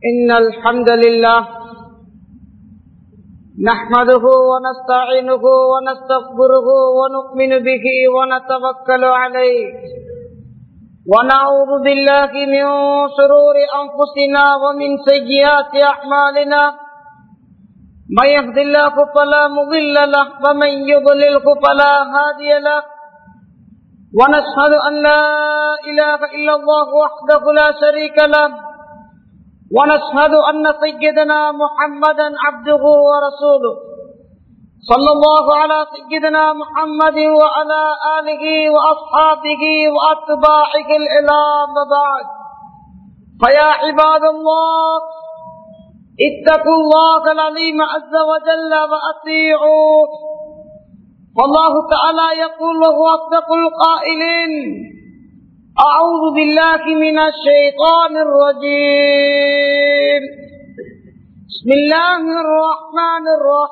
إن الحمد لله نحمده ونستعينه ونستغفره ونؤمن به ونتوكل عليه ونعوذ بالله من شرور أنفسنا ومن سيئات أعمالنا من يهد الله فلا مضل له ومن يضلله فلا هادي له ونشهد أن لا إله إلا الله وحده لا شريك له ونشهد أن سيدنا محمدا عبده ورسوله صلى الله على سيدنا محمد وعلى آله وأصحابه وأتباعه الإلام بعد فيا عباد الله اتقوا الله العليم عز وجل وأطيعوه والله تعالى يقول وهو أصدق القائلين أعوذ بالله من الشيطان الرجيم بسم الله الرحمن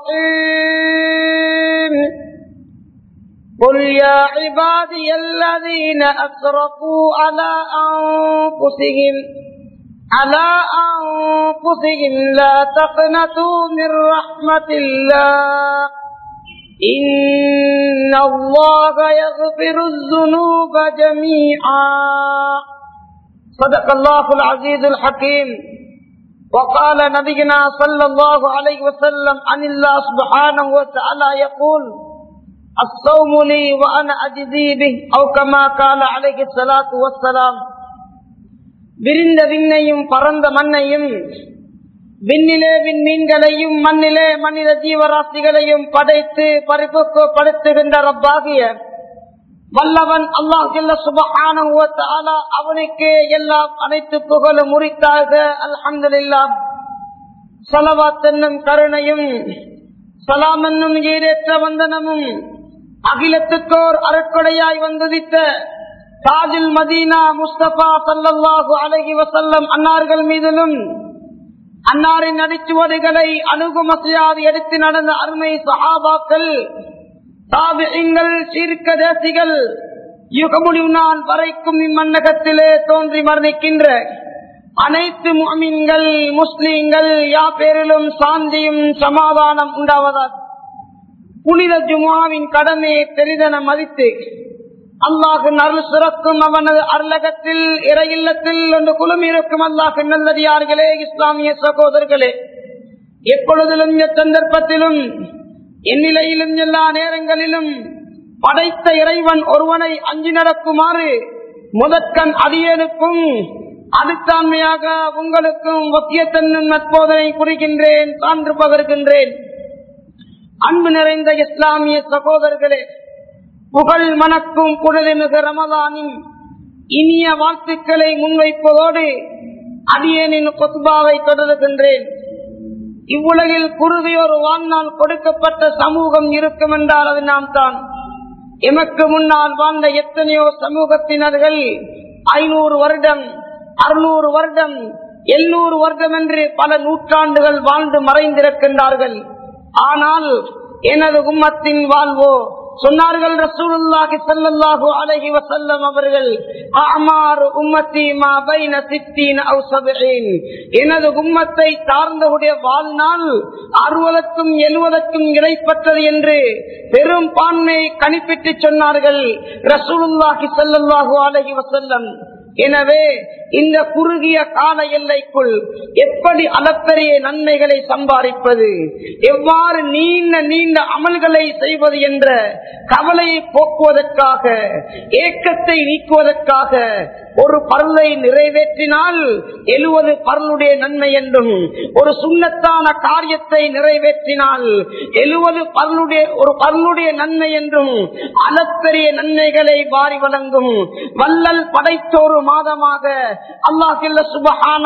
الرحيم قل يا عبادي الذين أسرفوا على أنفسهم على أنفسهم لا تقنطوا من رحمة الله إن الله يغفر الذنوب جميعا صدق الله العزيز الحكيم وقال نبينا صلى الله عليه وسلم عن الله سبحانه وتعالى يقول الصوم لي وأنا أجزي به أو كما قال عليه الصلاة والسلام விரிந்த விண்ணையும் பறந்த மண்ணையும் விண்ணிலே விண்மீன்களையும் மண்ணிலே மனித ஜீவராசிகளையும் படைத்து பரிபக்குவப்படுத்துகின்ற ரப்பாகிய வல்லவன் அல்லாஹ் சுபகான அவனுக்கு எல்லாம் அனைத்து புகழும் முறித்தாக அல்ஹம்துல்லா சலவாத் என்னும் கருணையும் சலாம் என்னும் ஈரேற்ற வந்தனமும் அகிலத்துக்கோர் அறக்கொடையாய் வந்துதித்த தாஜில் மதீனா முஸ்தபா சல்லாஹூ அலஹி வசல்லம் அன்னார்கள் மீதிலும் அன்னாரின் நடிச்சுவடுகளை அணுகுமசையாது எடுத்து நடந்த அருமை சஹாபாக்கள் தாபியங்கள் சீர்க்க தேசிகள் யுகமுடி நாள் வரைக்கும் இம்மன்னகத்திலே தோன்றி மரணிக்கின்ற அனைத்து முமின்கள் முஸ்லீம்கள் யா பேரிலும் சாந்தியும் சமாதானம் உண்டாவதால் புனித ஜுமாவின் கடமையை பெரிதென மதித்து அல்லாஹு அருள் சிறக்கும் அவனது அருளகத்தில் இறையில்லத்தில் ஒன்று குழுமி இருக்கும் அல்லாஹு நல்லடியார்களே இஸ்லாமிய சகோதரர்களே எப்பொழுதிலும் சந்தர்ப்பத்திலும் எந்நிலையிலும் எல்லா நேரங்களிலும் படைத்த இறைவன் ஒருவனை அஞ்சி நடக்குமாறு முதற்கண் அடியனுக்கும் அடுத்தாண்மையாக உங்களுக்கும் ஒத்தியத்தன்னும் நட்போதனை குறிக்கின்றேன் சான்று பகர்கின்றேன் அன்பு நிறைந்த இஸ்லாமிய சகோதரர்களே புகழ் மணக்கும் குடலிமிகு ரமதானின் இனிய வாழ்த்துக்களை முன்வைப்பதோடு அடியனின் கொத்துபாவை தொடர்கின்றேன் இவ்வுலகில் குருதி ஒரு வாழ்நாள் கொடுக்கப்பட்ட சமூகம் இருக்கும் என்றால் அது நாம் தான் எமக்கு முன்னால் வாழ்ந்த எத்தனையோ சமூகத்தினர்கள் ஐநூறு வருடம் அறுநூறு வருடம் எழுநூறு வருடம் என்று பல நூற்றாண்டுகள் வாழ்ந்து மறைந்திருக்கின்றார்கள் ஆனால் எனது உம்மத்தின் வாழ்வோ சொன்னார்கள் ரசூலுல்லாஹி ஸல்லல்லாஹு அலைஹி வஸல்லம் அவர்கள் அமார் உம்மத்தி மா பைன 60 அவு 70 எனது உம்மத்தை சார்ந்தவுடைய வாழ்நாள் அறுபதுக்கும் எழுவதற்கும் இடைப்பட்டது என்று பெரும் பான்மை கணிப்பிட்டு சொன்னார்கள் ரசூலுல்லாஹி ஸல்லல்லாஹு அலைஹி வஸல்லம் எனவே இந்த குறுகிய கால எல்லைக்குள் எப்படி அளப்பெரிய நன்மைகளை சம்பாதிப்பது எவ்வாறு நீண்ட நீண்ட அமல்களை செய்வது என்ற கவலையை போக்குவதற்காக ஏக்கத்தை நீக்குவதற்காக ஒரு பருளை நிறைவேற்றினால் எழுவது பருளுடைய நன்மை என்றும் ஒரு சுண்ணத்தான காரியத்தை நிறைவேற்றினால் எழுவது பருளுடைய ஒரு பருளுடைய நன்மை என்றும் அளப்பெரிய நன்மைகளை வாரி வழங்கும் வல்லல் படைத்தோரு மாதமாக அல்லாஹில்ல சுபஹான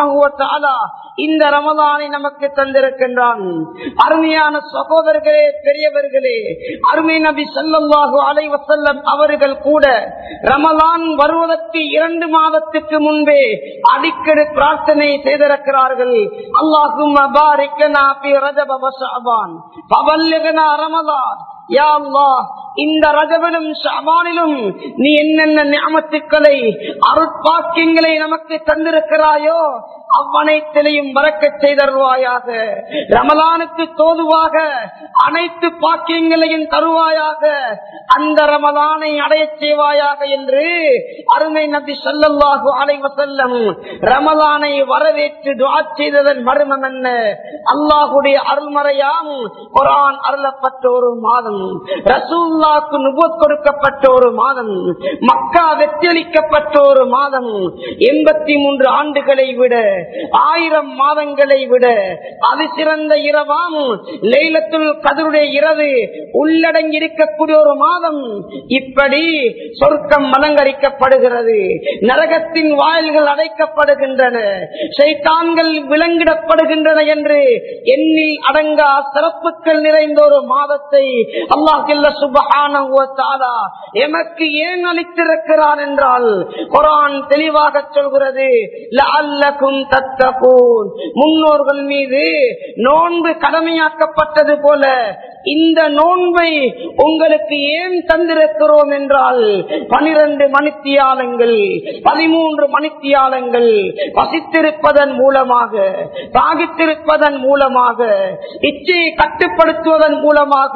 இந்த ரமதானை நமக்கு தந்திருக்கின்றான் அருமையான சகோதரர்களே பெரியவர்களே அருமை நபி சல்லாஹூ அலைவசல்லம் அவர்கள் கூட ரமலான் வருவதற்கு இரண்டு மாதத்துக்கு முன்பே அடிக்கடி பிரார்த்தனை செய்திருக்கிறார்கள் அல்லாஹும் ரமதான் யா அல்லாஹ் இந்த ரஜவிலும் ஷமானிலும் நீ என்னென்ன ஞாபத்துக்களை அருட்பாக்கியங்களை நமக்கு தந்திருக்கிறாயோ அவ்வனைத்திலையும் வரக்க செய்தருவாயாக ரமலானுக்கு தோதுவாக அனைத்து பாக்கியங்களையும் தருவாயாக அந்த ரமலானை அடைய செய்வாயாக என்று அருமை நபி சொல்லல்லாஹு அலைவசல்லம் ரமலானை வரவேற்று துவா செய்ததன் மர்மம் என்ன அல்லாஹுடைய அருள்மறையாம் குரான் அருளப்பட்ட ஒரு மாதம் ரசூல்லாக்கு நுபத் கொடுக்கப்பட்ட ஒரு மாதம் மக்கா வெற்றியளிக்கப்பட்ட ஒரு மாதம் எண்பத்தி மூன்று ஆண்டுகளை விட ஆயிரம் மாதங்களை விட அது சிறந்த இரவாம் லைலத்துல் கதருடைய இரவு உள்ளடங்கி இருக்கக்கூடிய ஒரு மாதம் இப்படி சொர்க்கம் அலங்கரிக்கப்படுகிறது நரகத்தின் வாயில்கள் அடைக்கப்படுகின்றன சைத்தான்கள் விலங்கிடப்படுகின்றன என்று எண்ணில் அடங்கா சிறப்புகள் நிறைந்த ஒரு மாதத்தை அல்லாஹில்ல சுபகான எமக்கு ஏன் அளித்திருக்கிறான் என்றால் குரான் தெளிவாக சொல்கிறது லஅல்லக்கும் தத்தகூன் முன்னோர்கள் மீது நோன்பு கடமையாக்கப்பட்டது போல இந்த நோன்பை உங்களுக்கு ஏன் தந்திருக்கிறோம் என்றால் பனிரெண்டு மணித்தியாலங்கள் பதிமூன்று மணித்தியாலங்கள் வசித்திருப்பதன் மூலமாக தாகித்திருப்பதன் மூலமாக இச்சையை கட்டுப்படுத்துவதன் மூலமாக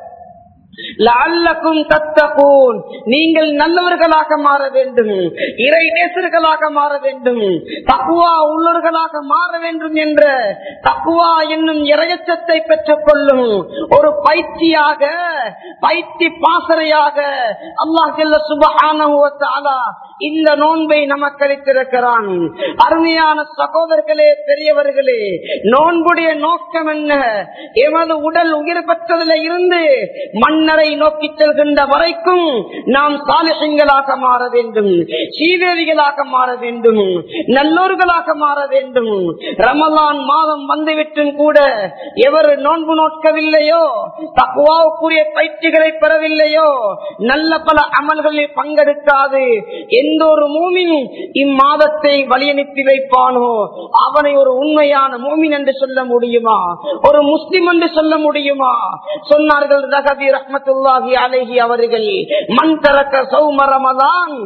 லஅல்லக்கும் தத்தகூன் நீங்கள் நல்லவர்களாக மாற வேண்டும் இறை நேசர்களாக மாற வேண்டும் தக்குவா உள்ளவர்களாக மாற வேண்டும் என்ற தக்குவா என்னும் இறையச்சத்தை பெற்றுக் கொள்ளும் ஒரு பயிற்சியாக பயிற்சி பாசறையாக அல்லாஹ் சுபகான இந்த நோன்பை நமக்கு அளித்திருக்கிறான் அருமையான சகோதரர்களே பெரியவர்களே நோன்புடைய நோக்கம் என்ன எமது உடல் உயிர் பெற்றதில் இருந்து மன்னரை நோக்கி செல்கின்ற வரைக்கும் நாம் சாலிசங்களாக மாற வேண்டும் சீதேவிகளாக மாற வேண்டும் நல்லோர்களாக மாற வேண்டும் ரமலான் மாதம் வந்துவிட்டும் கூட எவர் நோன்பு நோக்கவில்லையோ தக்குவாவுக்குரிய பயிற்சிகளை பெறவில்லையோ நல்ல பல அமல்களில் பங்கெடுக்காது எந்த ஒரு மூமின் இம்மாதத்தை வழியனுப்பி வைப்பானோ அவனை ஒரு உண்மையான மூமின் என்று சொல்ல முடியுமா ஒரு முஸ்லிம் என்று சொல்ல முடியுமா சொன்னார்கள் ரகபி ரஹமத்துல்லாஹி அலைஹி அவர்கள் மண் தரக்க சௌம ரமதான்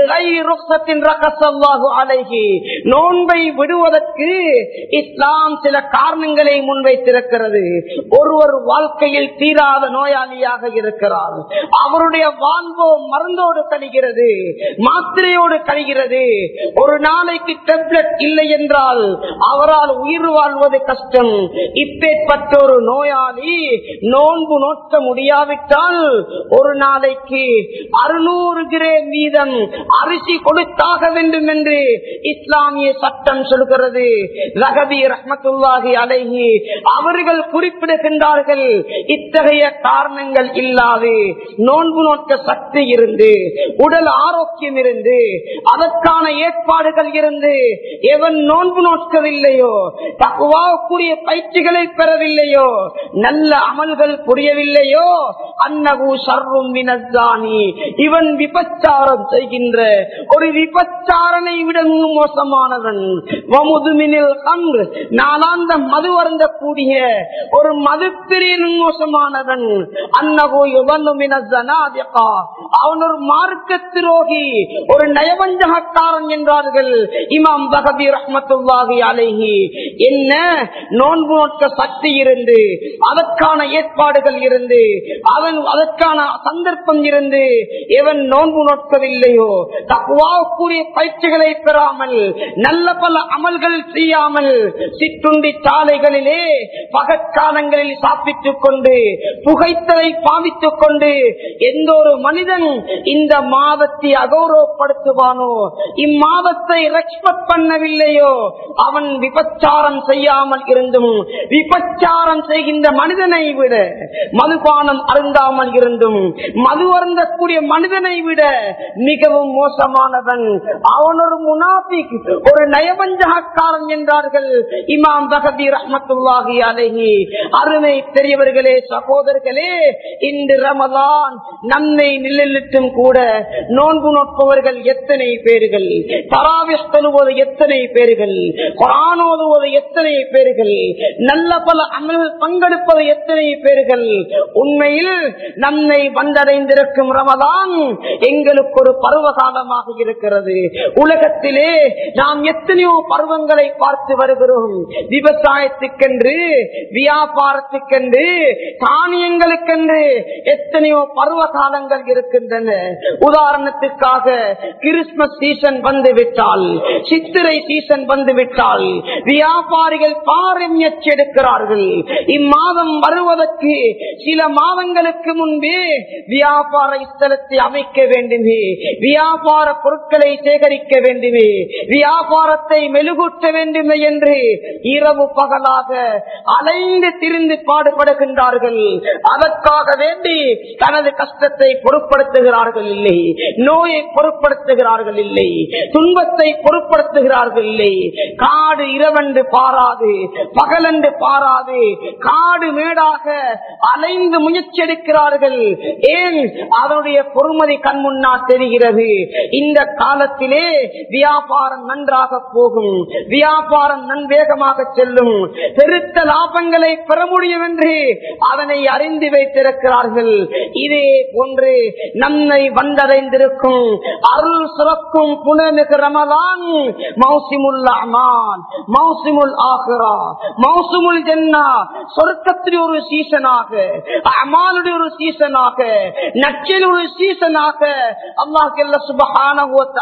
அலைஹி நோன்பை விடுவதற்கு இஸ்லாம் சில காரணங்களை முன்வைத்திருக்கிறது ஒருவர் வாழ்க்கையில் தீராத நோயாளியாக இருக்கிறார் அவருடைய வாழ்வோ மருந்தோடு கழிகிறது மாத்திரையோடு கழிகிறது ஒரு நாளைக்கு டெப்லெட் இல்லை என்றால் அவரால் உயிர் வாழ்வது கஷ்டம் இப்பேற்பட்ட ஒரு நோயாளி நோன்பு நோக்க முடியாவிட்டால் ஒரு நாளைக்கு அறுநூறு கிரேம் வீதம் அரிசி கொடுத்தாக வேண்டும் என்று இஸ்லாமிய சட்டம் சொல்கிறது ரகபி ரஹமத்துல்லாஹி அலைஹி அவர்கள் குறிப்பிடுகின்றார்கள் இத்தகைய காரணங்கள் இல்லாது நோன்பு நோக்க சக்தி இருந்து உடல் ஆரோக்கியம் இருந்து அதற்கான ஏற்பாடுகள் இருந்து எவன் நோன்பு நோக்கவில்லையோ தகுவாக்கூடிய பயிற்சிகளை பெறவில்லையோ நல்ல அமல்கள் புரியவில்லையோ அன்னகு சர்வம் வினத்தானி இவன் விபச்சாரம் செய்கின்ற ஒரு விபச்சாரனை விட மோசமானவன் வமுதுமினில் கன்று நாளாந்த மது வருந்தக்கூடிய ஒரு மதுப்பிரியின் மோசமானவன் அன்னகு யுவன்னு மினத்தனாதிகா அவன் ஒரு மார்க்க துரோகி ஒரு நயவஞ்சகக்காரன் என்றார்கள் இமாம் பகபி ரஹமத்துல்லாஹி அலைஹி என்ன நோன்பு நோக்க சக்தி இருந்து அதற்கான ஏற்பாடுகள் இருந்து அவன் அதற்கான சந்தர்ப்பம் இருந்து எவன் நோன்பு நோக்கவில்லையோ தக்குவாவுக்குரிய பயிற்சிகளை பெறாமல் நல்ல பல அமல்கள் செய்யாமல் சிற்றுண்டி சாலைகளிலே பகற்காலங்களில் சாப்பிட்டுக் கொண்டு புகைத்தலை பாவித்துக் கொண்டு எந்த ஒரு மனிதன் இந்த மாதத்தை அகௌரவப்படுத்துவானோ இம்மாதத்தை ரெஸ்பெக்ட் பண்ணவில்லையோ அவன் விபச்சாரம் செய்யாமல் இருந்தும் விபச்சாரம் செய்கின்ற மனிதனை விட மதுபானம் அருந்தாமல் இருந்தும் மது அருந்தக்கூடிய மனிதனை விட மிகவும் மோசமானவன் அவன் ஒரு முனாபிக் ஒரு நயவஞ்சகக்காரன் என்றார்கள் இமாம் பகதி ரஹமத்துல்லாஹி அலஹி அருமை பெரியவர்களே சகோதரர்களே இன்று ரமதான் நம்மை நிலையிட்டும் கூட நோன்பு நோட்பவர்கள் எத்தனை பேர்கள் தராவிஸ் தொழுவது எத்தனை பேர்கள் குரான் ஓதுவது எத்தனை பேர்கள் நல்ல பல அமல்கள் பங்கெடுப்பது எத்தனை பேர்கள் உண்மையில் உலகத்தில் நம்மை வந்தடைந்திருக்கும் ரமதான் எங்களுக்கு ஒரு பருவ காலமாக இருக்கிறது உலகத்திலே நாம் எத்தனையோ பருவங்களை பார்த்து வருகிறோம் விவசாயத்துக்கென்று வியாபாரத்துக்கென்று தானியங்களுக்கென்று எத்தனையோ பருவ காலங்கள் இருக்கின்றன உதாரணத்துக்காக கிறிஸ்துமஸ் சீசன் வந்து விட்டால் சித்திரை சீசன் வந்து விட்டால் வியாபாரிகள் பாரம் எச்செடுக்கிறார்கள் இம்மாதம் வருவதற்கு சில மாதங்களுக்கு முன்பே வியாபார ஸ்தலத்தை அமைக்க வேண்டுமே வியாபார பொருட்களை சேகரிக்க வேண்டுமே வியாபாரத்தை மெழுகூட்ட வேண்டுமே என்று இரவு பகலாக அலைந்து திரிந்து பாடுபடுகின்றார்கள் அதற்காக வேண்டி தனது கஷ்டத்தை பொருட்படுத்துகிறார்கள் இல்லை நோயை பொருட்படுத்துகிறார்கள் இல்லை துன்பத்தை பொருட்படுத்துகிறார்கள் இல்லை காடு இரவென்று பாராது பகலென்று பாராது காடு மேடாக அலைந்து முயற்சி எடுக்கிறார்கள் ஏன் அதனுடைய பொறுமதி கண் முன்னால் தெரிகிறது இந்த காலத்திலே வியாபாரம் நன்றாக போகும் வியாபாரம் நன்வேகமாக செல்லும் பெருத்த லாபங்களை பெற முடியும் என்று அதனை அறிந்து வைத்திருக்கிறார்கள் இதே போன்று நம்மை வந்தடைந்திருக்கும் அருள் சுரக்கும் புனமிகு ரமலான் மௌசிமுல் அமான் மௌசிமுல் ஆஹ்ரா மௌசுமுல் ஜன்னா சொர்க்கத்தில் ஒரு சீசனாக அமானுடைய ஒரு சீசனாக நச்சில் ஒரு சீசனாக அல்லாஹ் சுபஹான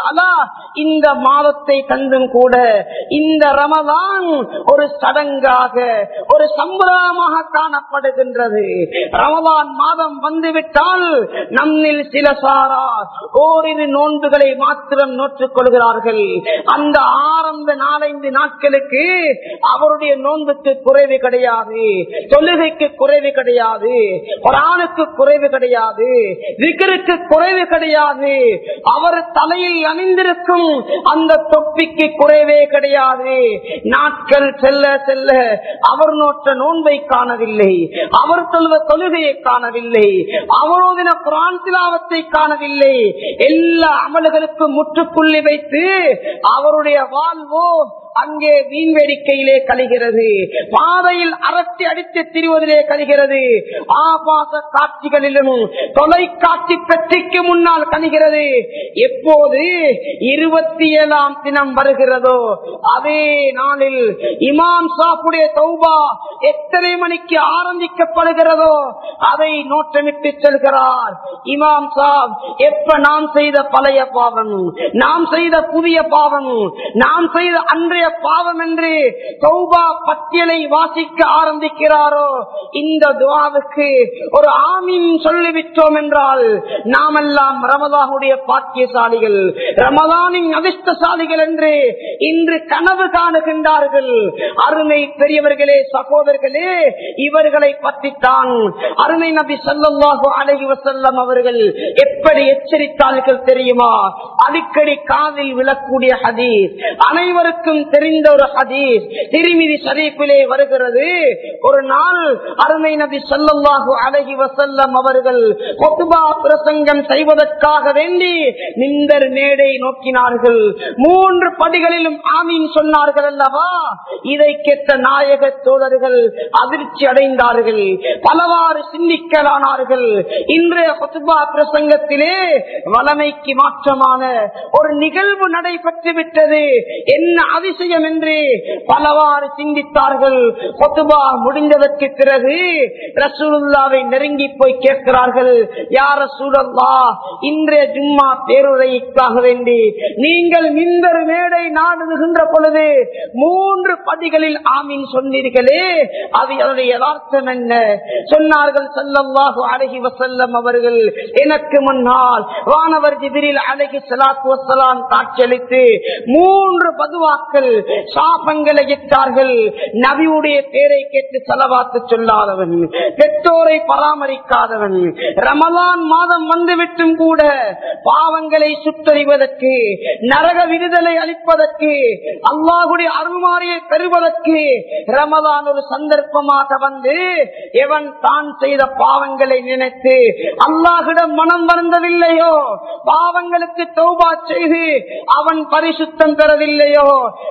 இந்த மாதத்தை தந்தும் கூட இந்த ரமதான் ஒரு சடங்காக ஒரு சம்பிரதாயமாக காணப்படுகின்றது ரமதான் மாதம் வந்துவிட்டால் நம்மில் சில சாரா ஓரிரு நோன்புகளை மாத்திரம் நோற்றுக் கொள்கிறார்கள் அந்த ஆரம்ப நாலைந்து நாட்களுக்கு அவருடைய நோன்புக்கு குறைவு கிடையாது தொழுகைக்கு குறைவு கிடையாது குரானுக்கு குறைவு கிடையாது விக்கருக்கு குறைவு கிடையாது அவர் தலையில் அணிந்திருக்கும் அந்த தொப்பிக்கு குறைவே கிடையாது நாட்கள் செல்ல செல்ல அவர் நோற்ற நோன்பை காணவில்லை அவர் சொல்வ தொழுகையை காணவில்லை அவரோதின குரான் திலாவத்தை காணவில்லை எல்லா அமல்களுக்கும் முற்றுப்புள்ளி வைத்து அவருடைய வாழ்வோ அங்கே வீண் வேடிக்கையிலே கழிகிறது பாதையில் அரட்டி அடித்து திரிவதிலே கழிகிறது ஆபாச காட்சிகளிலும் தொலைக்காட்சி பெற்றிக்கு முன்னால் கழிகிறது எப்போது இருபத்தி ஏழாம் தினம் வருகிறதோ அதே நாளில் இமாம் சாப்புடைய தௌபா எத்தனை மணிக்கு ஆரம்பிக்கப்படுகிறதோ அதை நோட்டமிட்டு செல்கிறார் இமாம் சாப் எப்ப நாம் செய்த பழைய பாவம் நாம் செய்த புதிய பாவம் நாம் செய்த அன்றைய பாவம் என்று சௌபா பட்டியலை வாசிக்க ஆரம்பிக்கிறாரோ இந்த துவாவுக்கு ஒரு ஆமீன் சொல்லிவிட்டோம் என்றால் நாமெல்லாம் ரமதானுடைய பாக்கியசாலிகள் ரமதானின் அதிர்ஷ்டசாலிகள் என்று இன்று கனவு காணுகின்றார்கள் அருமை பெரியவர்களே சகோதரர்களே இவர்களை பற்றித்தான் அருமை நபி சல்லாஹு அலஹி வசல்லம் அவர்கள் எப்படி எச்சரித்தார்கள் தெரியுமா அடிக்கடி காதில் விழக்கூடிய ஹதீஸ் அனைவருக்கும் தெரிந்த ஒரு ஹதீஸ் திருமிதி ஷரீஃபிலே வருகிறது ஒரு நாள் அருமை நபி சொல்லல்லாஹு அழகி வசல்லம் அவர்கள் கொத்துபா பிரசங்கம் செய்வதற்காக வேண்டி நிந்தர் மேடை நோக்கினார்கள் மூன்று படிகளிலும் ஆமீன் சொன்னார்கள் அல்லவா இதை கேட்ட நாயக தோழர்கள் அதிர்ச்சி அடைந்தார்கள் பலவாறு சிந்திக்கலானார்கள் இன்றைய கொத்துபா பிரசங்கத்திலே வளமைக்கு மாற்றமான ஒரு நிகழ்வு நடைபெற்று விட்டது என்ன அதிசயம் என்று பலவாறு சிந்தித்தார்கள் கொத்துபா முடிந்ததற்கு பிறகு ரசூலுல்லாவை நெருங்கி போய் கேட்கிறார்கள் யார சூழல்லா இன்றைய ஜும்மா பேருரைக்காக வேண்டி நீங்கள் மிந்தர் மேடை நாடுகின்ற பொழுது மூன்று படிகளில் ஆமீன் சொன்னீர்களே அது அதனுடைய யதார்த்தம் என்ன சொன்னார்கள் சல்லல்லாஹு அழகி வசல்லம் அவர்கள் எனக்கு முன்னால் வானவர் ஜிபிரில் அழகி சலாத்து வசலாம் காட்சியளித்து மூன்று பதுவாக்கள் சாபங்களை இட்டார்கள் நபியுடைய பேரை கேட்டு செலவாத்து சொல்லாதவன் பெற்றோரை பராமரிக்காதவன் ரமலான் மாதம் வந்துவிட்டும் கூட பாவங்களை சுத்தறிவதற்கு நரக விடுதலை அளிப்பதற்கு அல்லாஹுடைய அருள்மாரியை பெறுவதற்கு ரமலான் ஒரு சந்தர்ப்பமாக வந்து எவன் தான் செய்த பாவங்களை நினைத்து அல்லாஹிடம் மனம் வருந்தவில்லையோ பாவங்களுக்கு தௌபா செய்து அவன் பரிசுத்தம் பெறவில்லையோ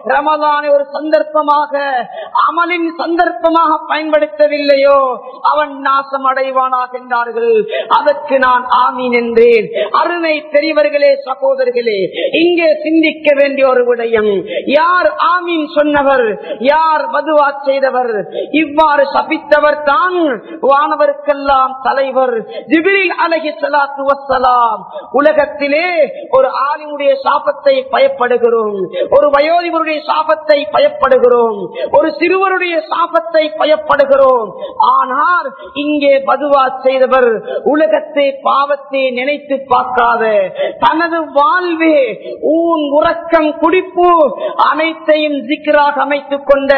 ரமதானை ஒரு சந்தர்ப்பமாக அமலின் சந்தர்ப்பமாக பயன்படுத்தவில்லையோ அவன் நாசம் அடைவானாக என்றார்கள் அதற்கு நான் ஆமீன் என்றேன் அருமை பெரியவர்களே சகோதரர்களே இங்கே சிந்திக்க வேண்டிய ஒரு விடயம் யார் ஆமீன் சொன்னவர் யார் மதுவா செய்தவர் இவ்வாறு சபித்தவர் தான் வானவருக்கெல்லாம் தலைவர் ஜிபிரில் அலகி சலாத்து வசலாம் உலகத்திலே ஒரு ஆலிமுடைய சாபத்தை பயப்படுகிறோம் ஒரு வயோதிபருடைய சாபத்தை பயப்படுகிறோம் ஒரு சிறுவருடைய சாபத்தை பயப்படுகிறோம் ஆனால் இங்கே பதுவா செய்தவர் உலகத்தை பாவத்தை நினைத்து பார்க்காத தனது வாழ்வே ஊன் உறக்கம் குடிப்பு அனைத்தையும் சிக்கராக அமைத்துக் கொண்ட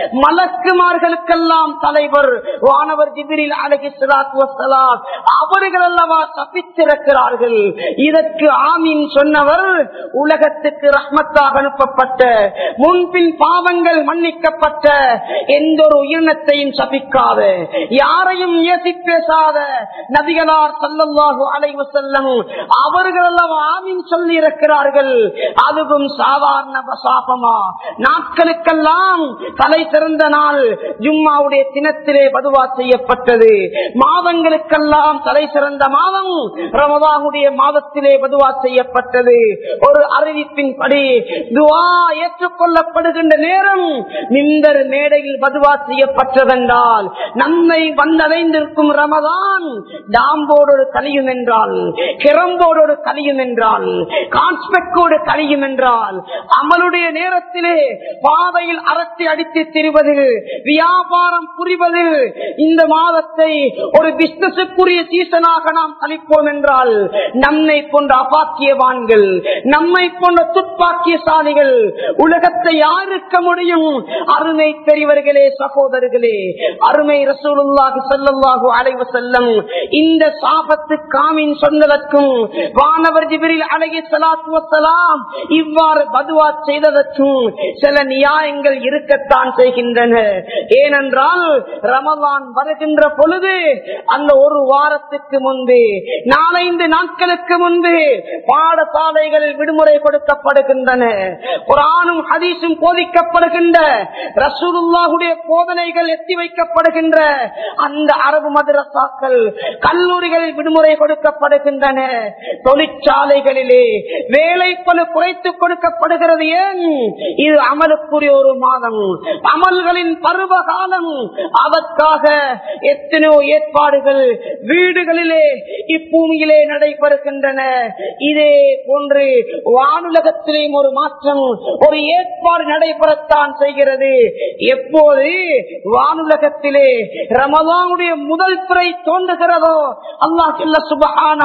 மலக்குமார்களுக்கெல்லாம் தலைவர் வானவர் ஜிபிரில் அலகி சலாத்து வசலாம் அவர்கள் அல்லவா தப்பித்திருக்கிறார்கள் இதற்கு ஆமீன் சொன்னவர் உலகத்துக்கு ரஹ்மத்தாக அனுப்பப்பட்ட முன்பின் பாவங்கள் மன்னிக்கப்பட்ட எந்த ஒரு உயிரினத்தையும் சபிக்காத யாரையும் ஏசி பேசாத நபிகளார் சல்லல்லாஹு அலைவு செல்லம் அவர்கள் அல்லவா ஆமீன் சொல்லி இருக்கிறார்கள் அதுவும் சாதாரண சாபமா நாட்களுக்கெல்லாம் தலை சிறந்த நாள் ஜும்மாவுடைய தினத்திலே பதுவா செய்யப்பட்டது மாதங்களுக்கெல்லாம் தலை சிறந்த மாதம் ரமதானுடைய மாதத்திலே பதுவா செய்யப்பட்டது ஒரு அறிவிப்பின் படி துவா ஏற்றுக்கொள்ளப்படுகின்ற நேரம் மிந்தர் மேடையில் பதுவா செய்யப்பட்டதென்றால் நம்மை வந்தடைந்திருக்கும் ரமதான் டாம்போடு கழியும் என்றால் கிரம்போடு கழியும் என்றால் கான்ஸ்பெக்கோடு கழியும் என்றால் அமலுடைய நேரத்திலே பாதையில் அரட்டி அடித்து திரிவது வியாபாரம் புரிவது இந்த மாதத்தை ஒரு பிசினஸுக்குரிய சீசனாக நாம் கழிப்போம் என்றால் நம்மை போன்ற அபாக்கியவான்கள் நம்மை போன்ற துப்பாக்கியசாலிகள் உலகத்தை யாருக்க முடியும் அருமை பெரியவர்களே சகோதரர்களே அருமை ரசூலுல்லாஹி ஸல்லல்லாஹு அலைஹி வஸல்லம் இந்த சாபத்து காமின் சொன்னதற்கும் வானவர் ஜிப்ரீல் அலைஹி ஸலாத்து வஸலாம் இவ்வாறு பதுவா செய்ததற்கும் சில நியாயங்கள் இருக்கத்தான் செய்கின்றன ஏனென்றால் ரமலான் வருகின்ற பொழுது அந்த ஒரு வாரத்துக்கு முன்பு நாலைந்து நாட்களுக்கு முன்பு பாடசாலைகளில் விடுமுறை கொடுக்கப்படுகின்றன குரானும் ஹதீஸும் போதிக்கப்படுகின்ற ரசூலுல்லாஹுடைய போதனைகள் எத்தி வைக்கப்படுகின்ற அந்த அரபு மதரசாக்கள் கல்லூரிகளில் விடுமுறை கொடுக்கப்படுகின்றன தொழிற்சாலைகளிலே வேலை பல குறைத்து கொடுக்கப்படுகிறது ஏன் இது அமலுக்குரிய ஒரு மாதம் அமல்களின் பருவ காலம் அதற்காக எத்தனையோ ஏற்பாடுகள் வீடுகளிலே இப்பூமியிலே நடைபெறுகின்றன இதே போன்று வானுலகத்திலேயும் ஒரு மாற்றம் ஒரு ஏற்பாடு நடைபெறத்தான் செய்கிறது எப்போது வானுலகத்திலே ரமதானுடைய முதல் பிறை தோன்றுகிறதோ அல்லா சொல்ல சுபகான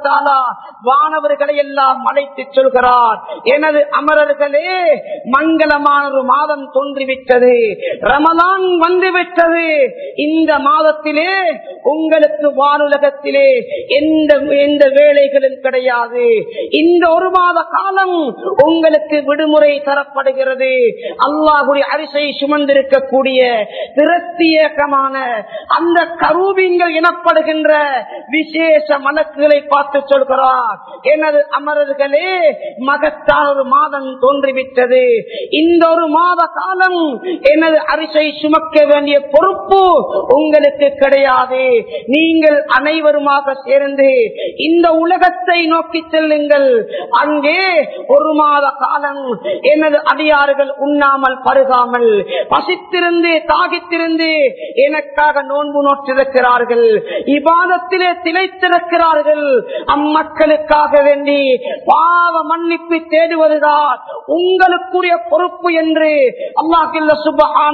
வானவர்களை எல்லாம் அழைத்து சொல்கிறார் எனது அமரர்களே மங்களமான ஒரு மாதம் தோன்றிவிட்டது ரமலான் வந்துவிட்டது இந்த மாதத்திலே உங்களுக்கு வானுலகத்திலே எந்த எந்த வேலைகளும் கிடையாது இந்த ஒரு மாத காலம் உங்களுக்கு விடுமுறை தரப்படுகிறது அல்லாஹுடைய அரிசை சுமந்திருக்கக்கூடிய பிரத்யேகமான அந்த கரூபிங்கள் எனப்படுகின்ற விசேஷ மலக்குகளை பார்த்து சொல்கிறார் எனது அமரர்களே மகத்தான ஒரு மாதம் தோன்றிவிட்டது இந்த ஒரு மாத காலம் எனது அரிசை சுமக்க வேண்டிய பொறுப்பு உங்களுக்கு கிடையாது நீங்கள் அனைவருமாக சேர்ந்து இந்த உலகத்தை நோக்கி செல்லுங்கள் அங்கே ஒரு மாத காலம் எனது அடியார்கள் உண்ணாமல் பருகாமல் பசித்திருந்து தாகித்திருந்து எனக்காக நோன்பு நோற்றிருக்கிறார்கள் இபாதத்திலே திளைத்திருக்கிறார்கள் அம்மக்களுக்காக வேண்டி பாவ மன்னிப்பு தேடுவதுதான் உங்களுக்குரிய பொறுப்பு என்று அல்லாஹில்ல சுபகான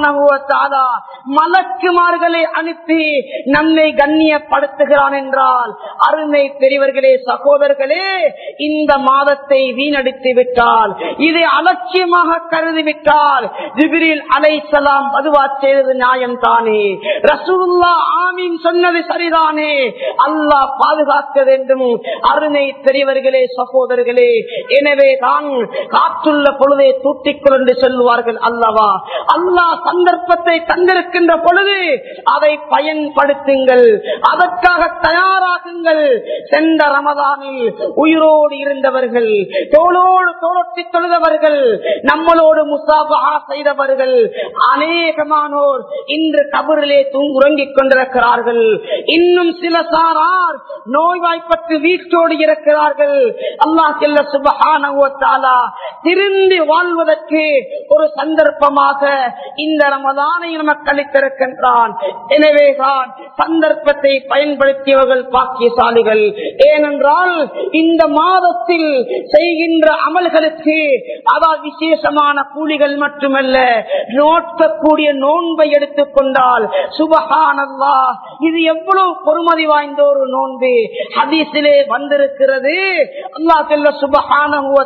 மலக்குமார்களை அனுப்பி நம்மை கண்ணியப்படுத்துகிறான் என்றால் அருமை பெரியவர்களே சகோதரர்களே இந்த மாதத்தை வீணடித்து விட்டால் இதை அலட்சியமாக கருதிவிட்டால் ஜிபிரில் அலைசலாம் மதுவா செய்தது நியாயம் தானே ரசூல்லா ஆமீன் சொன்னது சரிதானே அல்லாஹ் பாதுகாக்க வேண்டும் அருமை பெரியவர்களே சகோதரர்களே எனவே தான் காற்றுள்ள பொழுதை தூட்டிக் கொண்டு செல்வார்கள் அல்லவா அல்லாஹ் சந்தர்ப்பத்தை தந்திருக்கின்ற பொழுது அதை பயன்படுத்துங்கள் செய்யுங்கள் அதற்காக தயாராகுங்கள் சென்ற ரமதானில் உயிரோடு இருந்தவர்கள் தோளோடு தோளொட்டி தொழுதவர்கள் நம்மளோடு முசாபகா செய்தவர்கள் அநேகமானோர் இன்று கபரிலே தூங்கு உறங்கிக் கொண்டிருக்கிறார்கள் இன்னும் சில சாரார் நோய்வாய்ப்பட்டு வீட்டோடு இருக்கிறார்கள் அல்லாஹ் செல்ல சுபஹானா திருந்தி வாழ்வதற்கு ஒரு சந்தர்ப்பமாக இந்த ரமதானை நமக்கு அளித்திருக்கின்றான் எனவேதான் சந்தர்ப்பத்தை பயன்படுத்தியவர்கள் பாக்கியசாலிகள் ஏனென்றால் இந்த மாதத்தில் செய்கின்ற அமல்களுக்கு அதாவது விசேஷமான கூலிகள் மட்டுமல்ல நோக்கக்கூடிய நோன்பை எடுத்துக் கொண்டால் சுபகானல்லா இது எவ்வளவு பொறுமதி வாய்ந்த ஒரு நோன்பு ஹதீஸிலே வந்திருக்கிறது அல்லா செல்ல சுபகான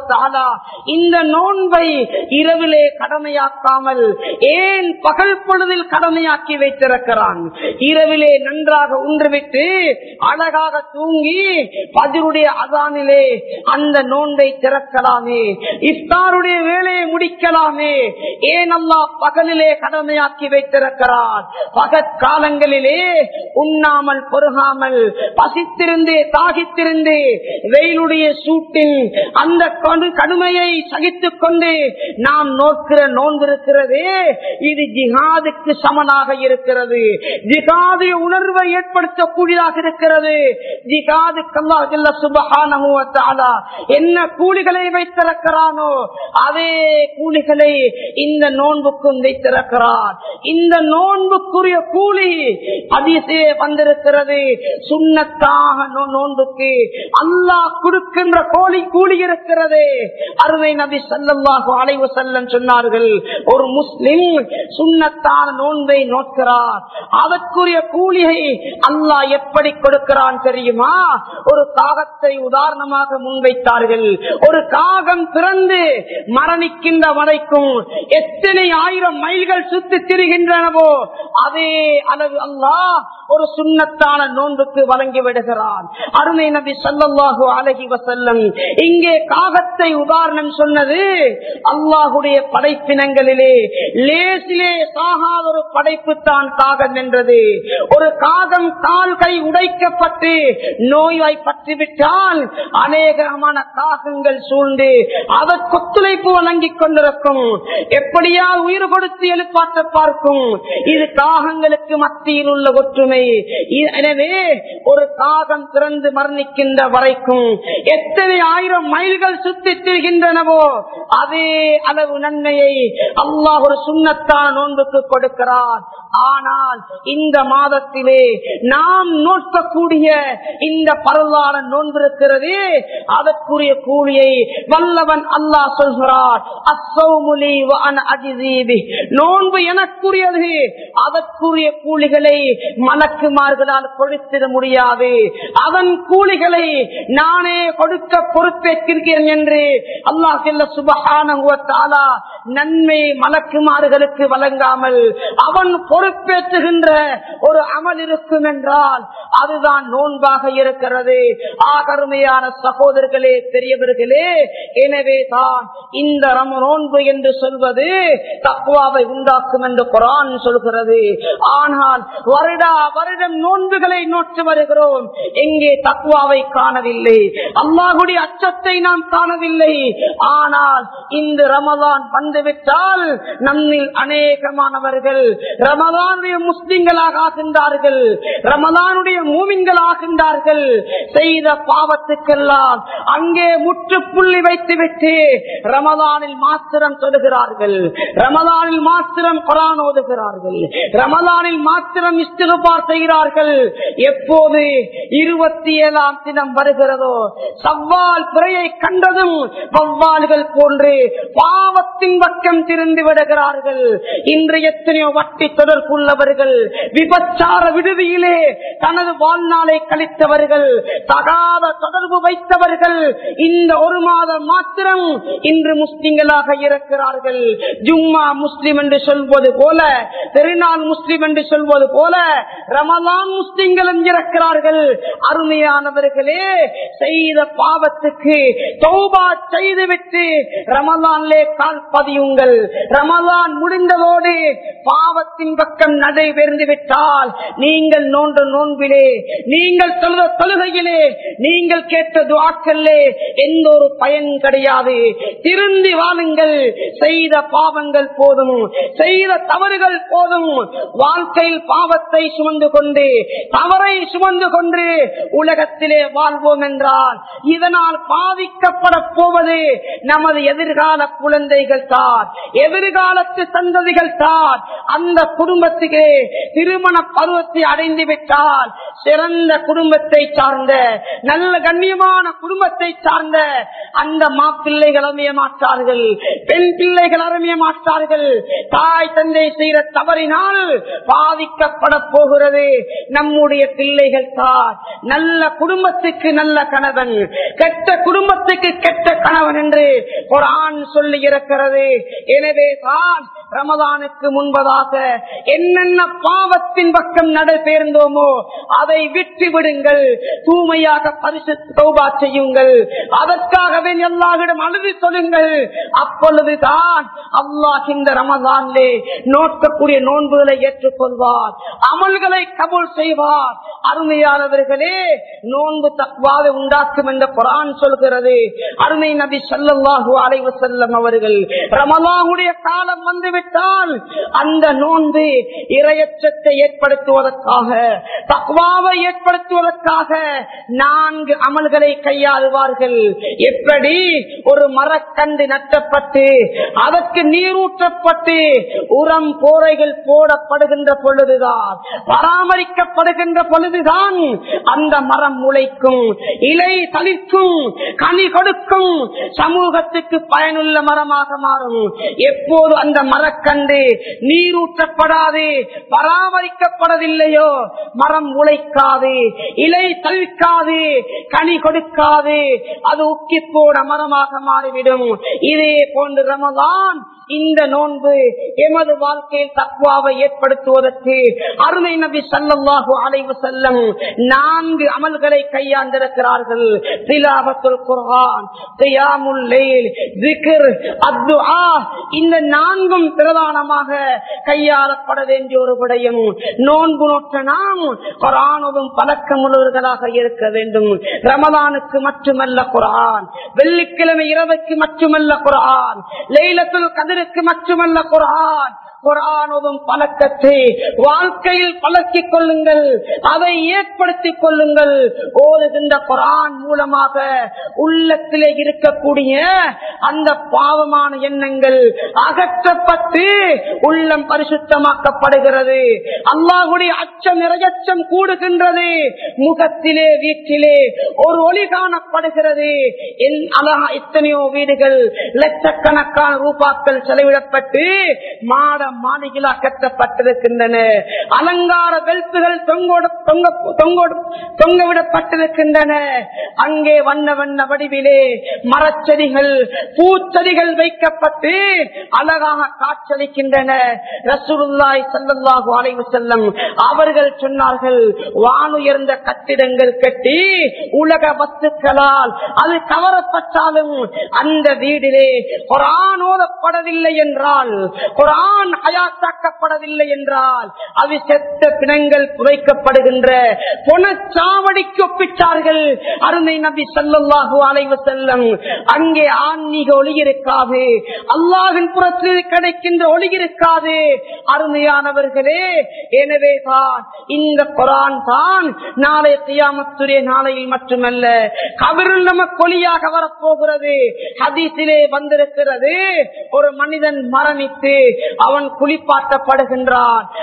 இந்த நோன்பை இரவிலே கடமையாக்காமல் ஏன் பகல் பொழுதில் கடமையாக்கி வைத்திருக்கிறான் இரவிலே நன்றாக உன்றுவிட்டு அழகாக தூங்கி பதிலுடைய அதானிலே அந்த நோன்பை திறக்கலாமே இஃப்தாருடைய வேலையை முடிக்கலாமே ஏன் அல்லா பகலிலே கடமையாக்கி வைத்திருக்கிறார் பகற்காலங்களிலே உண்ணாமல் பொருகாமல் பசித்திருந்தே தாகித்திருந்தே வெயிலுடைய சூட்டில் அந்த கடு- கடுமையை சகித்துக் கொண்டு நாம் நோக்கிற நோன்பு இருக்கிறதே இது ஜிஹாதுக்கு சமனாக இருக்கிறது ஜிகாது உணர்வை ஏற்படுத்தக்கூடியதாக இருக்கிறது ஜிகாது கல்லாஹல்ல சுபஹானஹு வ தஆலா என்ன கூலிகளை வைத்திருக்கிறானோ அதே கூலிகளை இந்த நோன்புக்கும் வைத்திருக்கிறார் இந்த நோன்புக்குரிய கூலி அதிசே வந்திருக்கிறது சுண்ணத்தாக நோ- நோன்புக்கு அல்லாஹ் கொடுக்கின்ற கோழி கூலி இருக்கிறது அருமை நபி ஸல்லல்லாஹு அலைஹி வஸல்லம் சொன்னார்கள் ஒரு முஸ்லிம் சுண்ணத்தான நோன்பை நோக்கிறார் அதற்குரிய கூலியை அல்லாஹ் எப்படி கொடுக்கிறான் தெரியுமா ஒரு காகத்தை உதாரணமாக முன்வைத்தார்கள் ஒரு காகம் பிறந்து மரணிக்கின்ற வரைக்கும் எத்தனை ஆயிரம் மைல்கள் சுத்தி திரிகின்றனவோ அதே அளவு அல்லாஹ் ஒரு சுண்ணத்தான நோன்புக்கு வழங்கி விடுகிறான் அருமை நபி ஸல்லல்லாஹு அலைஹி வஸல்லம் இங்கே காகத்தை உதாரணம் சொன்னது அல்லாஹுடைய படைப்பினங்களிலே லேசிலே சாகாத ஒரு படைப்பு தான் காகம் என்றது ஒரு காகம் கால் கை உடைக்கப்பட்டு நோய்வாய் பற்றிவிட்டால் அநேகமான காகங்கள் சூழ்ந்து அதற்கு ஒத்துழைப்பு வழங்கிக் கொண்டிருக்கும் எப்படியா உயிர் கொடுத்து எழுப்பாற்ற பார்க்கும் இது காகங்களுக்கு மத்தியில் உள்ள ஒற்றுமை இ- எனவே ஒரு காகம் பிறந்து மரணிக்கின்ற வரைக்கும் எத்தனை ஆயிரம் மைல்கள் சுத்தி திரிகின்றனவோ அதே அளவு நன்மையை அல்லாஹ் ஒரு சுண்ணத்தான நோன்புக்கு கொடுக்கிறார் ஆனால் இந்த மாதத்திலே நாம் நோக்கக்கூடிய இந்த பரவான நோன்பு இருக்கிறது அதற்குரிய கூலியை வல்லவன் அல்லாஹ் சொல்கிறார் அஸ்ஸௌமுலி வ அன அஜிஸீபி. நோன்பு எனக்குரியது அதற்குரிய கூலிகளை மலக்குமார்களால் கொடுத்திட முடியாது அதன் கூலிகளை நானே கொடுக்க பொறுப்பேற்கிறேன் என்று அல்லாஹ் செல்ல சுபகான நன்மை மலக்குமார்களுக்கு வழங்காமல் அவன் பொறுப்பேற்றுகின்ற ஒரு அமல் இருக்கும் என்றால் அதுதான் நோன்பாக இருக்கிறது ஆகருமையான சகோதரர்களே பெரியவர்களே எனவே தான் இந்த ரம நோன்பு என்று சொல்வது தக்குவாவை உண்டாக்கும் என்று குரான் சொல்கிறது ஆனால் வருடா வருடம் நோன்புகளை நோற்று வருகிறோம் எங்கே தக்குவாவை காணவில்லை அல்லாஹுடைய அச்சத்தை நாம் காணவில்லை ஆனால் இந்த ரமதான் வந்துவிட்டால் நம்மில் அநேகமானவர்கள் ரமதானுடைய முஸ்லிம்களாக ஆகின்றார்கள் ரமதானுடைய மூமின்கள் ஆகின்றார்கள் செய்த பாவத்துக்கெல்லாம் அங்கே முற்றுப்புள்ளி வைத்துவிட்டு ரமதானில் மாத்திரம் தொழுகிறார்கள் ரமதானில் மாத்திரம் குரான் ஓதுகிறார்கள் ரமதானில் மாத்திரம் இஸ்திருபார் செய்கிறார்கள் எப்போது இருபத்தி ஏழாம் தினம் வருகிறதோ சவ்வால் பிறையை கண்டதும் வவ்வால்கள் போன்று பாவத்தின் பக்கம் திருந்து விடுகிறார்கள் இன்று எத்தனையோ வட்டி தொடர்புள்ளவர்கள் விபச்சார விடுதியிலே தனது வாழ்நாளை கழித்தவர்கள் தகாத தொடர்பு வைத்தவர்கள் இந்த ஒரு மாதம் மாத்திரம் இன்று முஸ்லிம்களாக இருக்கிறார்கள் ஜும்மா முஸ்லிம் என்று சொல்வது போல திருநாள் முஸ்லிம் என்று சொல்வது போல ரமலான் முஸ்லிம்களும் இருக்கிறார்கள் அருமையானவர்களே செய்த பாவத்துக்கு தௌபா செய்துவிட்டு ரமலான்லே கால் பதியுங்கள் ரமலான் முடிந்ததோடு பாவத்தின் பக்கம் நடைபெறுந்து விட்டால் நீங்கள் நோன்ற நோன்பிலே நீங்கள் தொழுத தொழுகையிலே நீங்கள் கேட்ட துவாக்கல்லே எந்த ஒரு பயன் கிடையாது திருந்தி வாழுங்கள் செய்த பாவங்கள் போதும் செய்த தவறுகள் போதும் வாழ்க்கையில் பாவத்தை சுமந்து கொண்டு தவறை சுமந்து கொண்டு உலகத்திலே வாழ்வோம் என்றால் இதனால் பாதிக்கப்பட போவது நமது எதிர்கால குழந்தைகள் தான் எதிர்காலத்து சந்ததிகள் தான் அந்த குடும்பத்துக்கு திருமண பருவத்தை அடைந்து விட்டால் சிறந்த குடும்பத்தை சார்ந்த நல்ல கண்ணியமான குடும்பத்தை சார்ந்த அந்த மாப்பிள்ளைகள் அமைய மாட்டார்கள் பெண் பிள்ளைகள் அமைய மாட்டார்கள் தாய் தந்தை செய்கிற தவறினால் பாதிக்கப்பட போகிறது நம்முடைய பிள்ளைகள் தான் நல்ல குடும்பத்துக்கு நல்ல கணவன் கெட்ட குடும்பத்துக்கு கெட்ட கணவன் என்று ஒரு ஆண் சொல்லி இருக்கிறது எனவே தான் ரமதானுக்கு முன்பதாக என்னென்ன பாவத்தின் பக்கம் நடைபெயர்ந்தோமோ அதை விட்டு விடுங்கள் தூய்மையாக பரிசு தௌபா செய்யுங்கள் அதற்காகவே எல்லாரிடம் அழுதி சொல்லுங்கள் அப்பொழுதுதான் அல்லாஹ் இந்த ரமதானிலே நோக்கக்கூடிய நோன்புகளை ஏற்றுக்கொள்வார் அமல்களை கபூல் செய்வார் அருமையானவர்களே நோன்பு தக்வாவை உண்டாக்கும் என்ற குரான் சொல்கிறது அருமை நபி சல்லாஹூ அலைவு செல்லம் அவர்கள் ரமலானுடைய காலம் வந்துவிட்டால் அந்த நோன்பு இரையச்சத்தை ஏற்படுத்துவதற்காக தக்வாவை ஏற்படுத்துவதற்காக நான்கு அமல்களை கையாளுவார்கள் எப்படி ஒரு மரக்கண்டு நட்டப்பட்டு அதற்கு நீரூற்றப்பட்டு உரம் போரைகள் போடப்படுகின்ற பொழுதுதான் பராமரிக்கப்படுகின்ற பொழுதுதான் அந்த மரம் முளைக்கும் இலை தளிர்க்கும் கனி கொடுக்கும் சமூகத்துக்கு பயனுள்ள மரமாக மாறும் எப்போது அந்த மரக்கண்டு நீரூற்றப்படாது பராமரிக்கப்படவில்லையோ மரம் உழைக்காது இலை தவிர்க்காது கனி கொடுக்காது அது உக்கி போட மரமாக மாறிவிடும் இதே போன்று ரமதான் இந்த நோன்பு எமது வாழ்க்கையில் தக்குவாவை ஏற்படுத்துவதற்கு அருமை நபி சல்லாஹு அலைவு செல்லம் நான்கு அமல்களை கையாண்டிருக்கிறார்கள் திலாவத்துல் குர்ஆன் தியாமுல் லைல் திக்ர் அத்துஆ இந்த நான்கும் பிரதானமாக கையாளப்பட வேண்டிய ஒரு விடயம் நோன்பு நோற்ற நாம் குரானும் பழக்கமுள்ளவர்களாக இருக்க வேண்டும் ரமலானுக்கு மட்டுமல்ல குரான் வெள்ளிக்கிழமை இரவுக்கு மட்டுமல்ல குரான் லைலத்துல் கதிருக்கு மட்டுமல்ல குரான் குரானதும் பழக்கத்தை வாழ்க்கையில் பழக்கிக் கொள்ளுங்கள் அதை ஏற்படுத்திக் கொள்ளுங்கள் ஓதுகின்ற குரான் மூலமாக உள்ளத்திலே இருக்கக்கூடிய அந்த பாவமான எண்ணங்கள் அகற்றப்பட்டு உள்ளம் பரிசுத்தமாக்கப்படுகிறது அல்லாஹுடைய அச்சம் நிறையச்சம் கூடுகின்றது முகத்திலே வீட்டிலே ஒரு ஒளி காணப்படுகிறது என் அழகா எத்தனையோ வீடுகள் லட்சக்கணக்கான ரூபாக்கள் செலவிடப்பட்டு மாட மாளிகளா கட்டப்பட்டிருக்கின்றன அலங்கார வெல்புகள் தொங்க விடப்பட்டிருக்கின்றன அங்கே வண்ண வண்ண வடிவிலே மரச்செடிகள் பூச்செடிகள் வைக்கப்பட்டு அழகாக காட்சளிக்கின்றன ரசூலுல்லாய் சல்லல்லாஹு அலைவு செல்லம் அவர்கள் சொன்னார்கள் வானுயர்ந்த கட்டிடங்கள் கட்டி உலக வஸ்துக்களால் அது கவரப்பட்டாலும் அந்த வீடிலே குரான் ஓதப்படவில்லை என்றால் குரான் அயாத்தாக்கப்படவில்லை என்றால் அது செத்த பிணங்கள் புதைக்கப்படுகின்ற பொனச்சாவடிக்கு ஒப்பிட்டார்கள் அருமை நபி சல்லாஹூ அலைவு செல்லம் அங்கே ஆன்மீக ஒளி இருக்காது அல்லாஹின் புறத்தில் கிடைக்கின்ற ஒளி இருக்காது அருமையானவர்களே எனவே தான் இந்த குரான் தான் நாளை தியாமத்துடைய நாளையில் மட்டுமல்ல கபரில் நமக்கு ஒளியாக வரப்போகிறது ஹதீசிலே வந்திருக்கிறது ஒரு மனிதன் மரணித்து அவன் குளிப்பாட்டப்படுகின்றான் அனை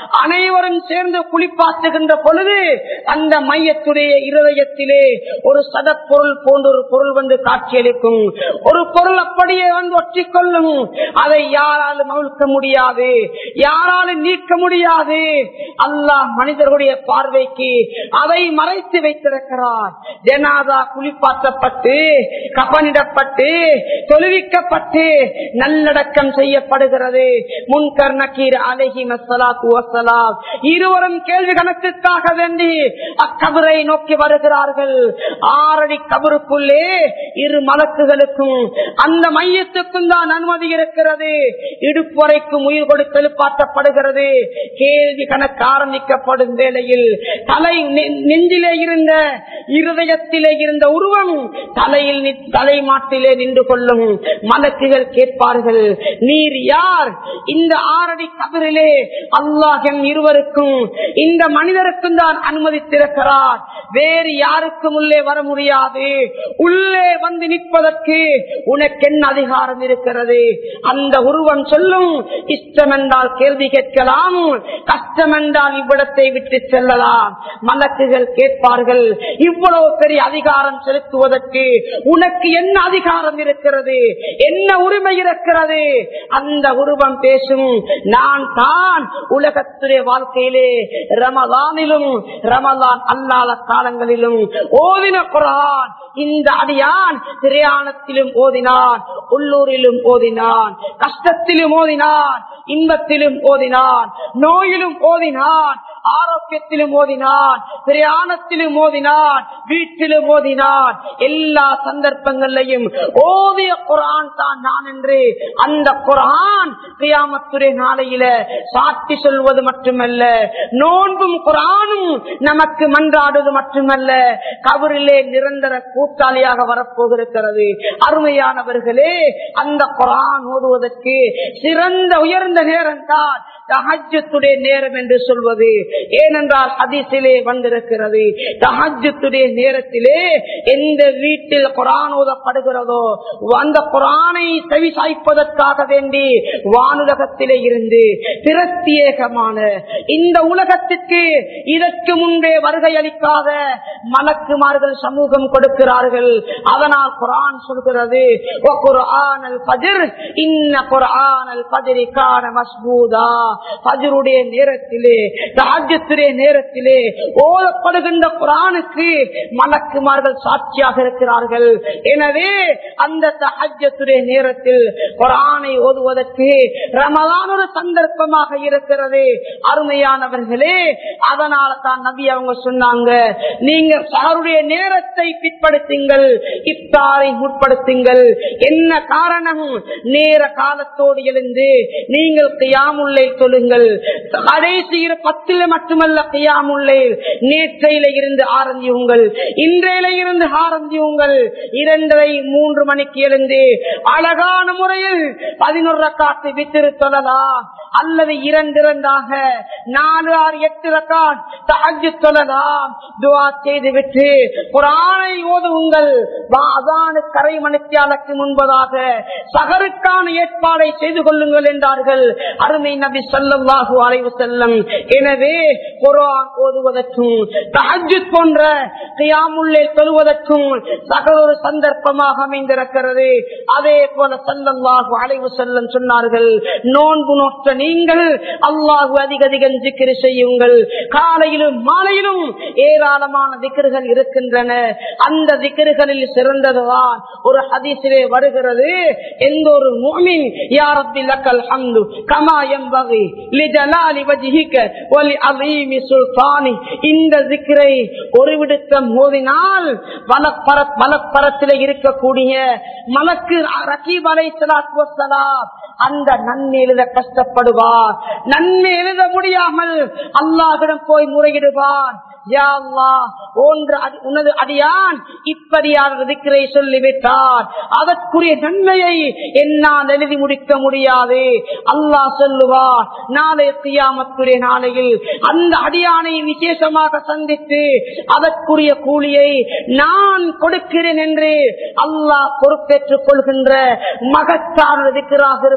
அனைவரும் சேர்ந்து குளிப்பாட்டுகின்ற பொழுது அந்த மையத்துடைய இருதயத்திலே ஒரு சதப்பொருள் போன்ற ஒரு பொருள் வந்து காட்சியளிக்கும் ஒரு பொருள் அப்படியே வந்து ஒற்றிக்கொள்ளும் அதை யாராலும் அவிழ்க்க முடியாது யாராலும் நீக்க முடியாது அல்லாஹ் மனிதர்களுடைய பார்வைக்கு அதை மறைத்து வைத்திருக்கிறார் ஜனாதா குளிப்பாற்றப்பட்டு கபனிடப்பட்டு தொழுவிக்கப்பட்டு நல்லடக்கம் செய்யப்படுகிறது முன்கர் நக்கீர் அலஹி மசலாத்து வசலாம் இருவரும் கேள்வி கணக்குக்காக வேண்டி அக்கபரை நோக்கி வருகிறார்கள் ஆறடி கபருக்குள்ளே இரு மலக்குகளுக்கும் அந்த மையத்துக்கும் தான் அனுமதி இருக்கிறது இடுப்பு வரைக்கும் உயிர் கொடுத்து எழுப்பாட்டப்படுகிறது கேள்வி கணக்கு ஆரம்பிக்கப்படும் வேளையில் தலை நெ- நெஞ்சிலே இருந்த இருதயத்திலே இருந்த உருவம் தலையில் நி- தலை மாட்டிலே நின்று கொள்ளும் மலக்குகள் கேட்பார்கள் நீர் யார் இந்த ஆறடி கபரிலே அல்லாஹ் எம் இருவருக்கும் இந்த மனிதருக்கும் தான் அனுமதித்திருக்கிறார் வேறு யாருக்கும் உள்ளே வர முடியாது உள்ளே வந்து நிற்பதற்கு உனக்கு என்ன அதிகாரம் இருக்கிறது அந்த உருவம் சொல்லும் இஷ்டம் என்றால் கேள்வி கேட்கலாம் கஷ்டம் என்றால் இவ்விடத்தை விட்டு செல்லலாம் மலக்குகள் கேட்பார்கள் இவ்வளவு பெரிய அதிகாரம் செலுத்துவதற்கு உனக்கு என்ன அதிகாரம் இருக்கிறது என்ன உரிமை இருக்கிறது அந்த உருவம் பேசும் நான் தான் உலகத்துடைய வாழ்க்கையிலே ரமதானிலும் ரமதான் அல்லாத காலங்களிலும் ஓதின குரான் இந்த அடியான் திரையாணத்திலும் ஓதினான் உள்ளூரிலும் ஓதினான் கஷ்டத்திலும் ஓதினான் இன்பத்திலும் ஓதினான் நோயிலும் ஓதினான் ஆரோக்கியத்திலும் ஓதினான் பிரயாணத்திலும் ஓதினான் வீட்டிலும் ஓதினான் எல்லா சந்தர்ப்பங்களிலையும் ஓதிய குரான் தான் நான் என்று அந்த குரான் கியாமத்துடைய நாளையில சாட்சி சொல்வது மட்டுமல்ல நோன்பும் குரானும் நமக்கு மன்றாடுவது மட்டுமல்ல கபரிலே நிரந்தர கூட்டாளியாக வரப்போகிறது அருமையானவர்களே அந்த குரான் ஓதுவதற்கு சிறந்த உயர்ந்த நேரம் தான் தஹஜத்துடைய நேரம் என்று சொல்வது ஏனென்றால் அதிசிலே வந்திருக்கிறது தஹஜத்துடைய நேரத்திலே எந்த வீட்டில் குரான் ஓதப்படுகிறதோ அந்த குரானை செவி சாய்ப்பதற்காக வேண்டி வானுலகத்திலே இருந்து பிரத்யேகமான இந்த உலகத்திற்கு இதற்கு முன்பே வருகை அளிக்காத மலக்குமார்கள் சமூகம் கொடுக்கிறார்கள் அதனால் குரான் சொல்கிறது "ஒ குர்ஆனல் ஃபஜ்ர், இன்ன குர்ஆனல் ஃபஜ்ரி கான மஸ்பூதா." ஃபஜ்ருடைய நேரத்திலே தஹஜ்ஜுடைய நேரத்திலே ஓதப்படுகின்ற குரானுக்கு மலக்குமார்கள் சாட்சியாக இருக்கிறார்கள் எனவே அந்த தஹஜ்ஜுடைய நேரத்தில் குரானை ஓதுவதற்கு ரமலான் ஒரு சந்தர்ப்பமாக இருக்கிறது அருமையானவர்களே அதனால தான் நபி அவங்க சொன்னாங்க நீங்க சாருடைய நேரத்தை பிற்படுத்துங்கள் இப்தாரை முற்படுத்துங்கள் என்ன காரணம் நேர காலத்தோடு எழுந்து நீங்கள் கியாமுல்லை சொல்லுங்கள் கடைசி இரு பத்துல மட்டுமல்ல கியாமுல்லை நேற்றையில இருந்து ஆரம்பியுங்கள் இன்றையில இருந்து ஆரம்பியுங்கள் இரண்டரை மூன்று மணிக்கு எழுந்து அழகான முறையில் பதினொரு காத்து வித்திரு சொல்லலாம் அல்லது இரண்டு இரண்டாக நாலு ஆறு எட்டு ரக்கான் தஹஜ்ஜு சொல்லலாம் துவா செய்து விட்டு குரானை ஓதுவுங்கள் அதான கரை மணித்தியாலுக்கு முன்பதாக சகருக்கான ஏற்பாடை செய்து கொள்ளுங்கள் என்றார்கள் அருமை நபி சொல்லல்லாஹு அலைவு செல்லம் எனவே குரான் ஓதுவதற்கும் தஹஜ்ஜு போன்ற கியாமுள்ளே சொல்வதற்கும் சகல ஒரு சந்தர்ப்பமாக அமைந்திருக்கிறது அதே போல சல்லல்லாஹு அலைவு செல்லம் சொன்னார்கள் நோன்பு நோற்ற நீங்கள் அல்லாஹு அதிக அதிகம் திக்கிரு செய்யுங்கள் காலையிலும் மாலையிலும் ஏராளமான திக்கர்கள் இருக்கின்றன அந்த திக்கர்களில் சிறந்ததுதான் ஒரு ஹதீசிலே வருகிறது எந்த ஒரு முஃமின் யா ரப்பி லக்கல் ஹம்து கமா யம்பகி லிஜலாலி வஜ்ஹிக வலி அஸீமி சுல்தானி இந்த திக்ரை ஒரு விடுத்தம் மோதினால் வலப்பர வலப்பரத்திலே இருக்கக்கூடிய மலக்கு ரகீப் அலைஹிஸ்ஸலாத்து வஸ்ஸலாம் அந்த நன்மை எழுத கஷ்டப்படுவார் நன்மை எழுத முடியாமல் அல்லாஹிடம் போய் முறையிடுவான் யா அல்லாஹ், ஒன்று அடி- உனது அடியான் இப்படியான திக்கரை சொல்லிவிட்டார் அதற்குரிய நன்மையை என்னால் எழுதி முடிக்க முடியாது அல்லாஹ் சொல்லுவார் நாளை கியாமத்துடைய நாளையில் அந்த அடியானை விசேஷமாக சந்தித்து அதற்குரிய கூலியை நான் கொடுக்கிறேன் என்று அல்லாஹ் பொறுப்பேற்றுக் கொள்கின்ற மகத்தான திக்கராக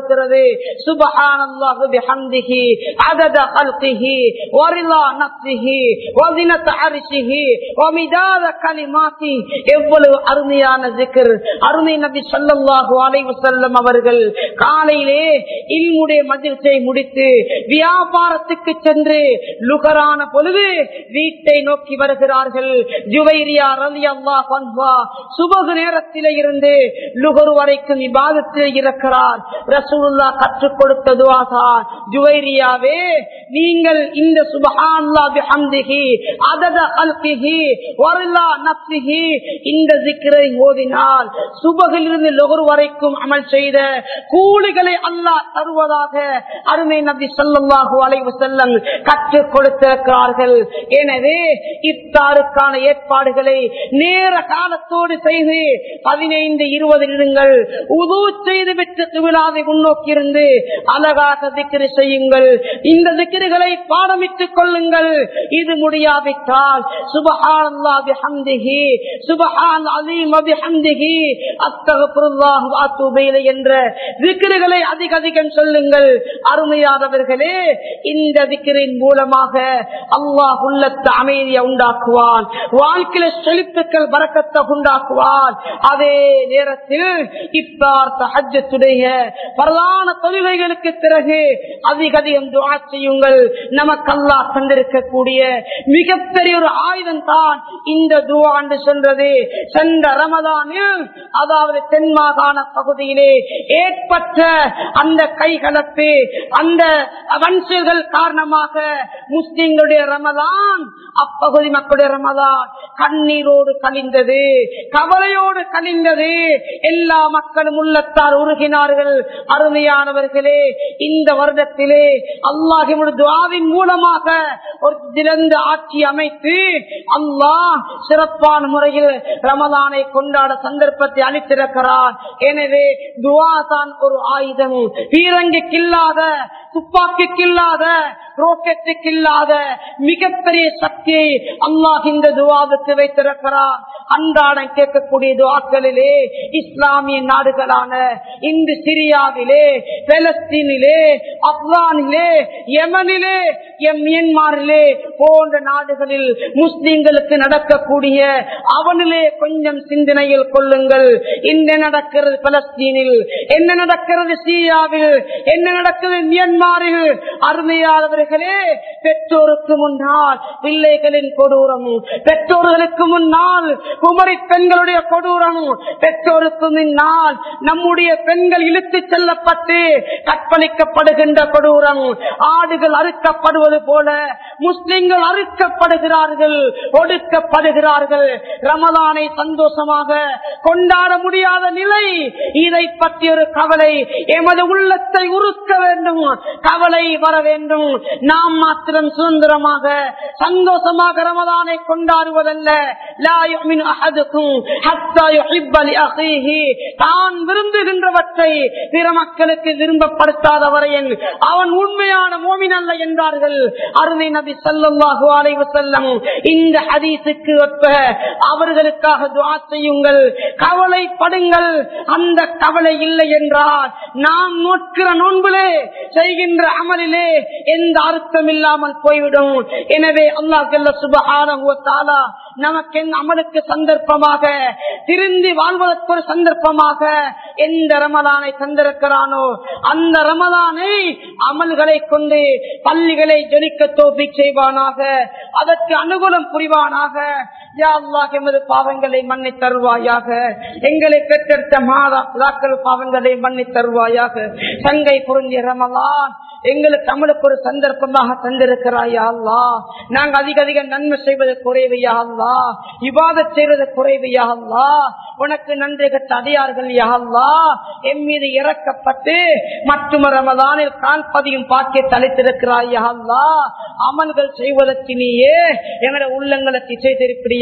கொடுக்கிறது சுபஹானல்லாஹு பிஹம்திஹி அதத கல்கிஹி வரிலா நப்சிஹி வதினத அரிசிஹி வமிதாத கலிமாத்தி எவ்வளவு அருமையான ஜிக்ர் அருமை நபி ஸல்லல்லாஹு அலைஹி வஸல்லம் அவர்கள் காலையிலே இல்முடைய மஜ்லிஸை முடித்து வியாபாரத்துக்கு சென்று லுகரான பொழுது வீட்டை நோக்கி வருகிறார்கள் ஜுவைரியா ரலியல்லாஹு அன்ஹா சுபகு நேரத்திலே இருந்து லுகர் வரைக்கும் இபாதத்தில் இருக்கிறார் ரசூலுல்லாஹ் கற்றுக் கொடுத்த துவாதான் ஜுவைரியாவே நீங்கள் இந்த சுபஹானல்லாஹ் பிஹம்திஹி அதத கல்கிஹி வரிலா நப்சிஹி இந்த ஜிக்ரை ஓதினால் சுபகிலிருந்து லுகர் வரைக்கும் அமல் செய்த கூலிகளை அல்லாஹ் தருவதாக அருமை நபி ஸல்லல்லாஹு அலைஹி வஸல்லம் கற்றுக் கொடுத்திருக்கிறார்கள் எனவே இஃப்தாருக்கான ஏற்பாடுகளை நேர காலத்தோடு செய்து பதினைந்து இருபது நிமிடங்கள் உது செய்து விட்டு திருவிழாவை முன்னோக்கி இருந்து அழகாக திக்கிரி செய்யுங்கள் இந்த திக்கிரிகளை பாடமிட்டுக் கொள்ளுங்கள் இது முடியாவிட்டால் சுபஹான் ஹம்திஹி சுபஹான் அலீம் அபிஹம்திஹி அத்தகபுல்லாஹ் வாத்துபைல என்ற திக்கிரிகளை அதிக அதிகம் சொல்லுங்கள் அருமையானவர்களே இந்த திக்கிரின் மூலமாக அல்லாஹ் உள்ளத்த அமைதியை உண்டாக்குவான் வாழ்க்கையில செழிப்புக்கள் வரக்கத்தை உண்டாக்குவான் அதே நேரத்தில் இப்பார் தஹஜத்துடைய பிரதான தொழுகைகளுக்கு பிறகு அதிக அதிகம் துவா செய்யுங்கள் நமக்கு அல்லாஹ் தந்திருக்கக்கூடிய மிகப்பெரிய ஒரு ஆயுதம் தான் இந்த துவா என்று சொல்றது சென்ற ரமதானில் அதாவது தென் மாகாண பகுதியிலே ஏற்பட்ட அந்த கைகலப்பு அந்த வன்சல்கள் காரணமாக முஸ்லிம்களுடைய ரமதான் அப்பகுதி மக்களுடைய ரமதான் கண்ணீரோடு கழிந்தது கவலையோடு கழிந்தது எல்லா மக்களும் உள்ளத்தால் உருகினார்கள் அருமையானவர்களே இந்த வருடத்திலே அல்லாஹின் துவாவின் மூலமாக ஒரு சிறந்த ஆட்சி அமைத்து அல்லாஹ் சிறப்பான முறையில் ரமதானை கொண்டாட சந்தர்ப்பத்தை அளித்திருக்கிறார் எனவே துவா தான் ஒரு ஆயுதம் பீரங்கிக்கு இல்லாத துப்பாக்கிக்கு இல்லாத ரோக்கெட்டுக்கு இல்லாத மிகப்பெரிய சக்தியை அல்லாஹ் இந்த துவாவுக்கு வைத்திருக்கிறார் அன்றாடம் கேட்கக்கூடிய துவாக்களிலே இஸ்லாமிய நாடுகளான இந்த சிரியாவிலே பெலஸ்தீனிலே ஆப்கானிலே யமனிலே எம் மியன்மாரிலே போன்ற நாடுகளில் முஸ்லிம்களுக்கு நடக்கக்கூடிய அவனிலே கொஞ்சம் சிந்தனையில் கொள்ளுங்கள் என்ன நடக்கிறது பலஸ்தீனில் என்ன நடக்கிறது சிரியாவில் என்ன நடக்கிறது மியன்மாரில் அருமையானவர்களே பெற்றோருக்கு முன்னால் பிள்ளைகளின் கொடூரம் பெற்றோர்களுக்கு முன்னால் குமரி பெண்களுடைய கொடூரம் பெற்றோருக்கு முன்னால் நம்முடைய பெண்கள் இழுத்து செல்லப்பட்டு கற்பழிக்கப்படுகின்ற கொடூரம் ஆடுகள் அறுக்கப்படுவது போல முஸ்லிம்கள் அறுக்கப்படுகிறார்கள் ஒடுக்கப்படுகிறார்கள் ரமலானை சந்தோஷமாக கொண்டாட முடியாத நிலை இதை பற்றி ஒரு கவலை எமது உள்ளத்தை உருக்க வேண்டும் கவலை வர வேண்டும் நாம் மாத்திரம் சுதந்திரமாக சந்தோஷமாக ரமதானை கொண்டாடுவதல்ல லா யுமின் அஹதுக்கும் ஹத்தா யுஹிப்ப லிஅഖீஹி தான் விரும்புகின்றவற்றை பிற மக்களுக்கு விரும்பப்படுத்தாத வரையில் அவன் உண்மையான மோமின் அல்ல என்றார்கள் அருமை நபி ஸல்லல்லாஹு அலைஹி வஸல்லம் இந்த ஹதீஸுக்கு ஒப்ப அவர்களுக்காக துஆ செய்யுங்கள் கவலைப்படுங்கள் அந்த கவலை இல்லை என்றால் நாம் நோக்கிற நோன்பிலே செய்கின்ற அமலிலே எந்த அர்த்தம் இல்லாமல் போய்விடும் எனவே அல்லாஹ் சுபஹானஹு வ தஆலா நமக்கு என் அமலுக்கு சந்தர்ப்பமாக திருந்தி வாழ்வதற்கு ஒரு சந்தர்ப்பமாக எந்த ரமலானை தந்திருக்கிறானோ அந்த ரமலானை அமல்களை கொண்டு பள்ளிகளை ஜொலிக்க தோப்பி செய்வானாக அதற்கு அனுகூலம் புரிவானாக யா அல்லாஹ் எமது பாவங்களை மன்னி தருவாயாக எங்களை பெற்றெடுத்த மாதா பிதாக்கள் பாவங்களை மன்னி தருவாயாக சங்கை புரிஞ்சிய ரமலான் எங்களுக்கு தமிழுக்கு ஒரு சந்தர்ப்பமாக தந்திருக்கிறாயா அல்லா நாங்க அதிக அதிக நன்மை செய்வது குறைவையா அல்லா இவாத செய்வது குறைவையா அல்லா உனக்கு நன்றி கட்ட அடியார்கள் யாழ்லா என் மீது இறக்கப்பட்டு மற்றும் ரமதானில் கால்பதியும் பாக்கிய தலைத்திருக்கிறாய் யாழ்லா அமல்கள் செய்வதற்கு நீயே எங்களோட உள்ளங்களை திசை திருப்பிடியா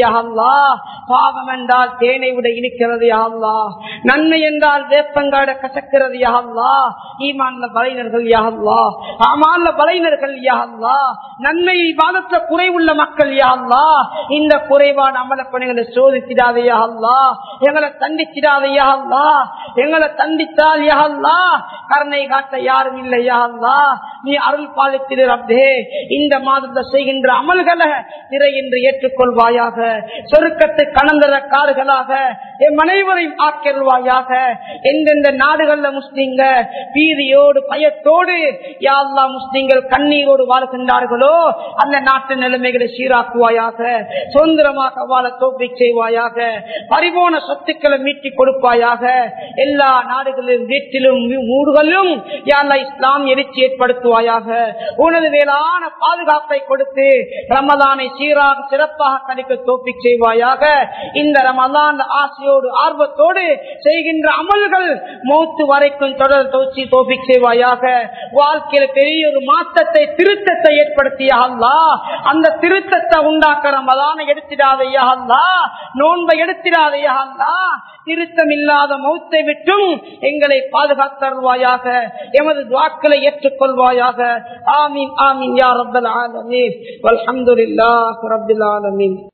யாழ்லா பாவம் என்றால் தேனை விட இனிக்கிறது யாழ்லா நன்மை என்றால் வேப்பங்காட கசக்கிறது யாழ்லா ஈமான்ல பலையினர்கள் யாழ்லா ஆமான்ல பலையினர்கள் யாழ்லா நன்மை வாதத்த குறைவுள்ள மக்கள் யாழ்லா இந்த குறைவான அமல பணிகளை சோதித்திடாதே யாழ்லா எங்களை தண்டித்திடாதே யாழ்லா எங்களை தண்டித்தால் யாழ்லா கருணை காட்ட யாரும் இல்லை யாழ்லா நீ அருள் பாலித்திரு ரப்பே இந்த மாதத்தை செய்கின்ற அமல்களை திரை என்று ஏற்றுக்கொள்வாயாக சொருக்கத்தை கலந்தர கார்களாக என் அனைவரையும் ஆக்கிடுவாயாக எந்தெந்த நாடுகள்ல முஸ்லீம்க பீதியோடு பயத்தோடு யாழ்லா முஸ்லீம்கள் கண்ணீரோடு வாழ்கின்றார்களோ அந்த நாட்டு நிலைமைகளை சீராக்குவாயாக சுதந்திரமாக வாழ தோப்பி செய்வாயாக பரிபோன சொத்துக்களை மீட்டி கொடுப்பாயாக எல்லா நாடுகளிலும் வீட்டிலும் ஊர்களிலும் யாழ்லா இஸ்லாம் எழுச்சி ஏற்படுத்துவாயாக உனது மேலான பாதுகாப்பை கொடுத்து ரமதானை சீராக சிறப்பாக கணிக்க தோப்பி செய்வாயாக இந்த ரமதான் ஆசையோடு ஆர்வத்தோடு செய்கின்ற அமல்கள் மௌத்து வரைக்கும் தொடர் தோச்சி தோப்பி செய்வாயாக வாழ்க்கையில பெரிய ஒரு மாற்றத்தை திருத்தத்தை ஏற்படுத்திய அல்லா அந்த திருத்தத்தை உண்டாக்க ரமதானை எடுத்திடாதையா அல்லா நோன்பை எடுத்திடாதையா அல்லா திருத்தம் இல்லாத மௌத்தை விட்டும் எங்களை பாதுகாத்தருவாயாக எமது துவாக்களை ஏற்றுக்கொள்வாயாக ஆமீன் ஆமீன் யா ரப்பல் ஆலமீன் வல்ஹம்துலில்லாஹி ரப்பில் ஆலமீன்